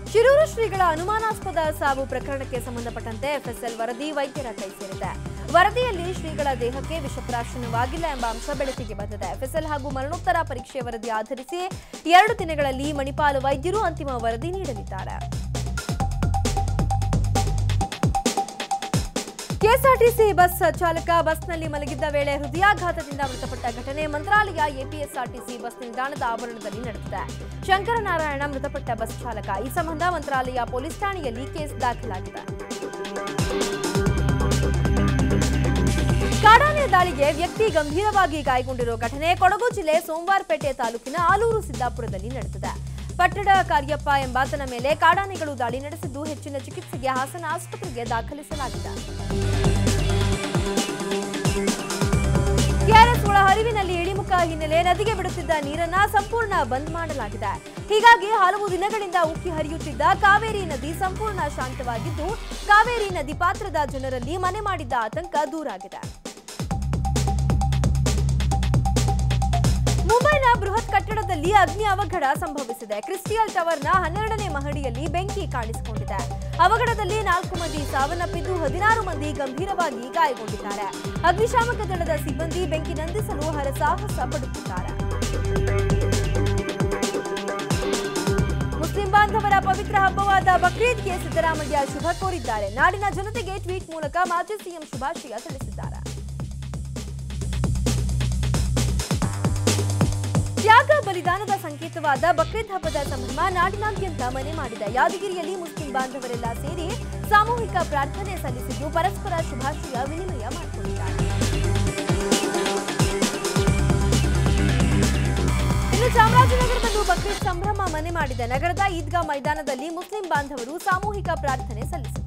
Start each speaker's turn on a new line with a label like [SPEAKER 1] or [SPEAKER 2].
[SPEAKER 1] ಶಿರೂರು ಶ್ರೀಗಳ ಅನುಮಾನಾಸ್ಪದ ಸಾವು ಪ್ರಕರಣಕ್ಕೆ ಸಂಬಂಧಪಟ್ಟಂತೆ ಎಫ್ಎಸ್ಎಲ್ ವರದಿ ವೈದ್ಯರ ಕೈ ಸೇರಿದೆ ವರದಿಯಲ್ಲಿ ಶ್ರೀಗಳ ದೇಹಕ್ಕೆ ವಿಷಪ್ರಾಶನವಾಗಿಲ್ಲ ಎಂಬ ಅಂಶ ಬೆಳಕಿಗೆ ಬಂದಿದೆ ಎಫ್ಎಸ್ಎಲ್ ಹಾಗೂ ಮರಣೋತ್ತರ ಪರೀಕ್ಷೆ ವರದಿ ಆಧರಿಸಿ ಎರಡು ದಿನಗಳಲ್ಲಿ ಮಣಿಪಾಲ ವೈದ್ಯರು ಅಂತಿಮ ವರದಿ ನೀಡಲಿದ್ದಾರೆ ಕೆಎಸ್ಆರ್ಟಿಸಿ ಬಸ್ ಚಾಲಕ ಬಸ್ನಲ್ಲಿ ಮಲಗಿದ್ದ ವೇಳೆ ಹೃದಯಾಘಾತದಿಂದ ಮೃತಪಟ್ಟ ಘಟನೆ ಮಂತ್ರಾಲಯ ಎಪಿಎಸ್ಆರ್ಟಿಸಿ ಬಸ್ ನಿಲ್ದಾಣದ ಆವರಣದಲ್ಲಿ ನಡೆದಿದೆ ಶಂಕರನಾರಾಯಣ ಮೃತಪಟ್ಟ ಬಸ್ ಚಾಲಕ ಈ ಸಂಬಂಧ ಮಂತ್ರಾಲಯ ಪೊಲೀಸ್ ಠಾಣೆಯಲ್ಲಿ ಕೇಸ್ ದಾಖಲಾಗಿದೆ ಕಾಡಾನೆ ದಾಳಿಗೆ ವ್ಯಕ್ತಿ ಗಂಭೀರವಾಗಿ ಗಾಯಗೊಂಡಿರುವ ಘಟನೆ ಕೊಡಗು ಜಿಲ್ಲೆ ಸೋಮವಾರಪೇಟೆ ತಾಲೂಕಿನ ಆಲೂರು ಸಿದ್ದಾಪುರದಲ್ಲಿ ನಡೆದಿದೆ ಪಟ್ಟಣ ಕಾರ್ಯಪ್ಪ ಎಂಬಾತನ ಮೇಲೆ ಕಾಡಾನೆಗಳು ದಾಳಿ ನಡೆಸಿದ್ದು ಹೆಚ್ಚಿನ ಚಿಕಿತ್ಸೆಗೆ ಹಾಸನ ಆಸ್ಪತ್ರೆಗೆ ದಾಖಲಿಸಲಾಗಿದೆ ಕೆಆರ್ಎಸ್ ಒಳ ಹರಿವಿನಲ್ಲಿ ಇಳಿಮುಖ ಹಿನ್ನೆಲೆ ನದಿಗೆ ಬಿಡುತ್ತಿದ್ದ ನೀರನ್ನ ಸಂಪೂರ್ಣ ಬಂದ್ ಮಾಡಲಾಗಿದೆ ಹೀಗಾಗಿ ಹಲವು ದಿನಗಳಿಂದ ಉಕ್ಕಿ ಹರಿಯುತ್ತಿದ್ದ ಕಾವೇರಿ ನದಿ ಸಂಪೂರ್ಣ ಶಾಂತವಾಗಿದ್ದು ಕಾವೇರಿ ನದಿ ಪಾತ್ರದ ಜನರಲ್ಲಿ ಮನೆ ಮಾಡಿದ್ದ ಆತಂಕ ದೂರಾಗಿದೆ ಮುಂಬೈನ ಬೃಹತ್ ಕಟ್ಟಡದಲ್ಲಿ ಅಗ್ನಿ ಅವಘಡ ಸಂಭವಿಸಿದೆ ಕ್ರಿಸ್ಟಿಯಲ್ ಟವರ್ನ ಹನ್ನೆರಡನೇ ಮಹಡಿಯಲ್ಲಿ ಬೆಂಕಿ ಕಾಣಿಸಿಕೊಂಡಿದೆ ಅವಘಡದಲ್ಲಿ ನಾಲ್ಕು ಮಂದಿ ಸಾವನ್ನಪ್ಪಿದ್ದು ಹದಿನಾರು ಮಂದಿ ಗಂಭೀರವಾಗಿ ಗಾಯಗೊಂಡಿದ್ದಾರೆ ಅಗ್ನಿಶಾಮಕ ದಳದ ಸಿಬ್ಬಂದಿ ಬೆಂಕಿ ನಂದಿಸಲು ಹರಸಾಹಸ ಪಡುತ್ತಿದ್ದಾರೆ ಮುಸ್ಲಿಂ ಬಾಂಧವರ ಪವಿತ್ರ ಹಬ್ಬವಾದ ಬಕ್ರೀದ್ಗೆ ಸಿದ್ದರಾಮಯ್ಯ ಶುಭ ಕೋರಿದ್ದಾರೆ ನಾಡಿನ ಜನತೆಗೆ ಟ್ವೀಟ್ ಮೂಲಕ ಮಾಜಿ ಸಿಎಂ ಶುಭಾಶಯ ತಿಳಿಸಿದ್ದಾರೆ ತ್ಯಾಗ ಬಲಿದಾನದ ಸಂಕೇತವಾದ ಬಕ್ರೀದ್ ಹಬ್ಬದ ಸಂಭ್ರಮ ನಾಡಿನಾದ್ಯಂತ ಮನೆ ಮಾಡಿದೆ ಯಾದಗಿರಿಯಲ್ಲಿ ಮುಸ್ಲಿಂ ಬಾಂಧವರೆಲ್ಲ ಸೇರಿ ಸಾಮೂಹಿಕ ಪ್ರಾರ್ಥನೆ ಸಲ್ಲಿಸಿದ್ದು ಪರಸ್ಪರ ಶುಭಾಶಯ ವಿನಿಮಯ ಮಾಡಿಕೊಂಡಿದ್ದಾರೆ ಇನ್ನು ಚಾಮರಾಜನಗರದಲ್ಲೂ ಬಕ್ರೀದ್ ಸಂಭ್ರಮ ಮನೆ ಮಾಡಿದೆ ನಗರದ ಈದ್ಗಾ ಮೈದಾನದಲ್ಲಿ ಮುಸ್ಲಿಂ ಬಾಂಧವರು ಸಾಮೂಹಿಕ ಪ್ರಾರ್ಥನೆ ಸಲ್ಲಿಸಿದರು